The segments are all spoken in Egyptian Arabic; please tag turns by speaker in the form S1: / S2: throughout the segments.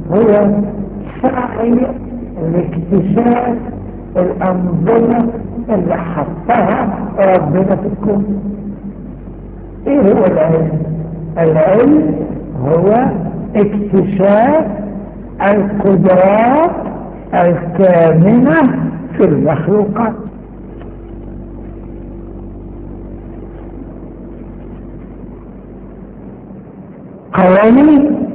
S1: هو سعي لاكتشاف الأنظمة اللي حطها ربنا في الكون ايه هو العلم العلم هو اكتشاف القدرات الكامنة في المخلوقات قوانين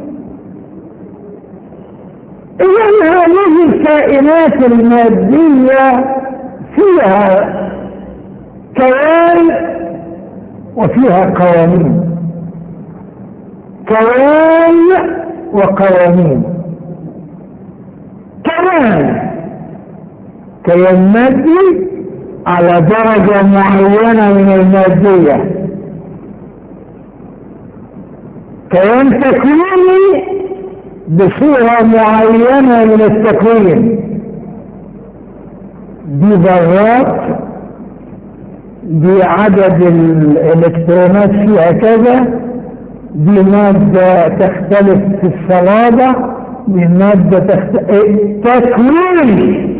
S1: إذا هذه الكائنات المادية فيها كيان وفيها قوانين كيان وقوانين كيان كيان مادي على درجة معينة من المادية كيان تكويني بصورة معينة من التكوين دي ذرات دي عدد الالكترونات فيها كذا دي مادة تختلف في الصلابة دي مادة تختلف تكوين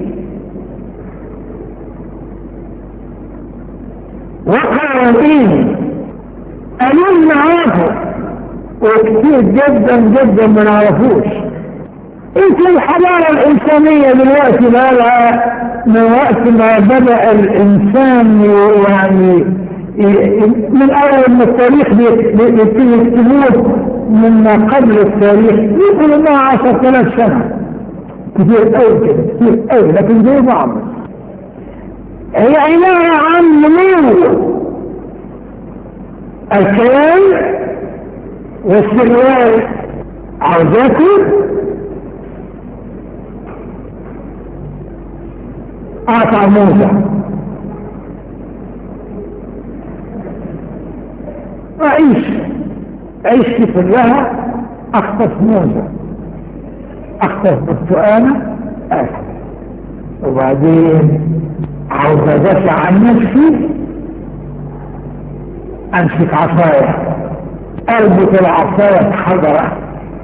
S1: وقوانين أمين معاهم وكثير جدا جدا ما نعرفوش انت الحضارة الانسانية دلوقتي بقى لها من وقت ما بدأ الانسان يعني من اول ما التاريخ يبتدي يكتبوه مما قبل التاريخ يقول انها عشر ثلاث سنة كثير قوي كده كثير قوي لكن زي بعض هي عبارة عن نمو الكيان والسروال عاوزاكم اقطع موسى اعيش عيش كلها اخطف موسى اخطف برتقانة اكل وبعدين عاوز ادافع عن نفسي امسك عصايه اربط العصايه بحجره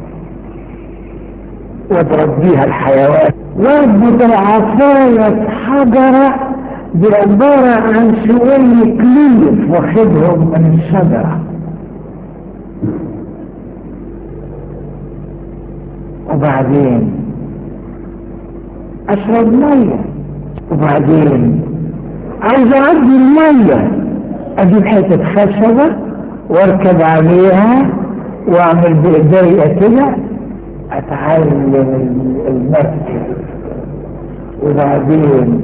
S1: واضرب بيها الحيوان واربط العصايه بحجره دي عباره عن شويه كليف واخدهم من الشجره وبعدين اشرب ميه وبعدين عايز اعدي الميه اجيب حته خشبه واركب عليها واعمل بايديا كده اتعلم المركب وبعدين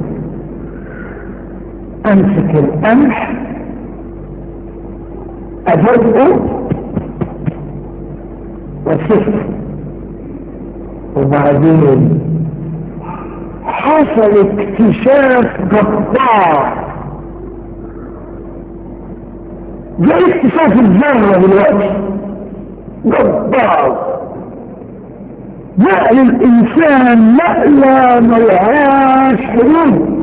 S1: امسك القمح ادقه واسفه وبعدين حصل اكتشاف جبار ده اكتشاف الذرة دلوقتي جبار نقل الانسان نقلة ملهاش حدود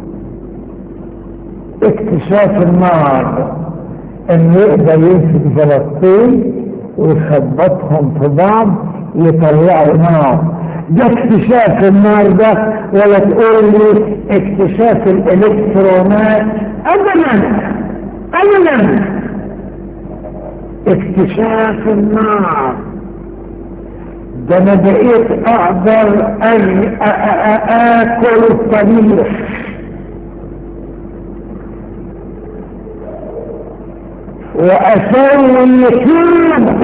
S1: اكتشاف النار ان يقدر يمسك زلطين ويخبطهم في بعض يطلعوا نار ده اكتشاف النار ده ولا تقول لي اكتشاف الالكترونات ابدا ابدا اكتشاف النار ده انا بقيت اقدر اكل الطبيخ واسوي كل